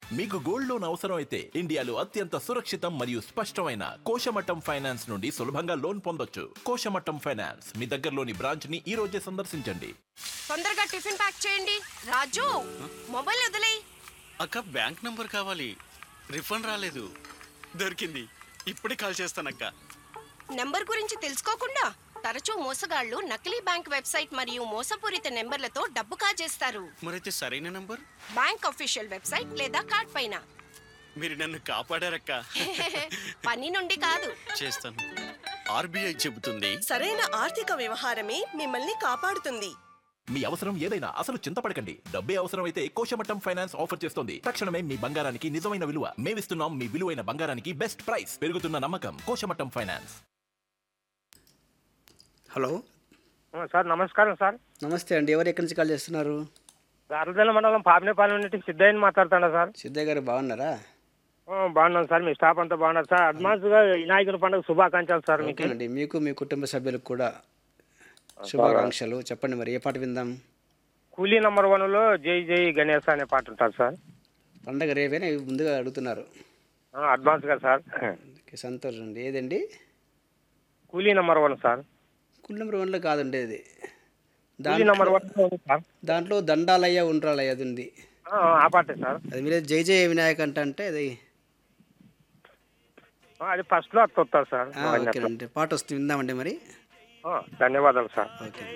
మీకు gold loan అవసరం అయితే ఇండియాలో అత్యంత సురక్షితం మరియు స్పష్టమైన కోశమట్టం ఫైనాన్స్ నుండి సులభంగా లోన్ పొందొచ్చు కోశమట్టం ఫైనాన్స్ మీ దగ్గరలోని బ్రాంచ్ ని ఈ రోజే సందర్శించండి తొందరగా టిఫిన్ ప్యాక్ చేయండి రాజు మొబైల్ వదిలేయ్ అక్క బ్యాంక్ నంబర్ కావాలి రిఫండ్ రాలేదు దొరికింది ఇప్పుడే కాల్ చేస్తానక్క నెంబర్ గురించి తెలుసుకోకుండా తరచూ మోసగాళ్లు నకిలీ బ్యాంక్ వెబ్సైట్ మరియు మోసపూరిత నెంబర్లతో డబ్బు కాజేస్తారు మరైతే సరైన నంబర్ బ్యాంక్ అఫీషియల్ వెబ్సైట్ లేదా కార్డ్ పైన మీరు నన్ను కాపాడారక్క పని నుండి కాదు చేస్తాను ఆర్బీఐ చెబుతుంది సరైన ఆర్థిక వ్యవహారమే మిమ్మల్ని కాపాడుతుంది మీ అవసరం ఏదైనా అసలు చింతపడకండి డబ్బే అవసరం అయితే కోశమట్టం ఫైనాన్స్ ఆఫర్ చేస్తుంది తక్షణమే మీ బంగారానికి నిజమైన విలువ మేమిస్తున్నాం మీ విలువైన బంగారానికి బెస్ట్ ప్రైస్ పెరుగుతున్న నమ్మకం కోశమట్టం ఫైనాన్స్ హలో ఆ, సార్ నమస్కారం సార్ నమస్తే అండి ఎవరు ఎక్కడి నుంచి కాల్ చేస్తున్నారు గార్లదల మండలం పాపినేపాలెం నుండి సిద్ధయ్యని మాట్లాడుతున్నా సార్ సిద్ధయ్య గారు బాగున్నారా ఆ, బాగున్నాను సార్ మీ స్టాఫ్ అంతా బాగున్నారు సార్ అడ్వాన్స్గా వినాయకుని పండుగ శుభాకాంక్షలు సార్ మీకు ఓకేనండి మీకు మీ కుటుంబ సభ్యులకు కూడా శుభాకాంక్షలు చెప్పండి మరి ఏ పాట విందాం కూలీ నంబర్ వన్లో జై జై గణేష్ అనే పాట ఉంటుంది సార్ పండగ రేపేనే ముందుగా అడుగుతున్నారు ఆ, అడ్వాన్స్గా సార్ ఓకే, సంతోషం అండి ఏదండి కూలీ నంబర్ వన్ సార్ కుల్ నెంబర్ వన్లో కాదండి అది కూలీ నంబర్ దాంట్లో వన్ ఉంది సార్ దాంట్లో దండాలయ్య ఉండ్రాలయ్య అది ఉంది ఆ, ఆ పాటే సార్ అది మీరే జై జయ వినాయక్ అంట అంటే అది ఆ, అది ఫస్ట్లో అట్లా వస్తుంది సార్ ఆ, ఓకేనండి పాట వస్తుంది విందామండి మరి ఆ, ధన్యవాదాలు సార్ ఓకే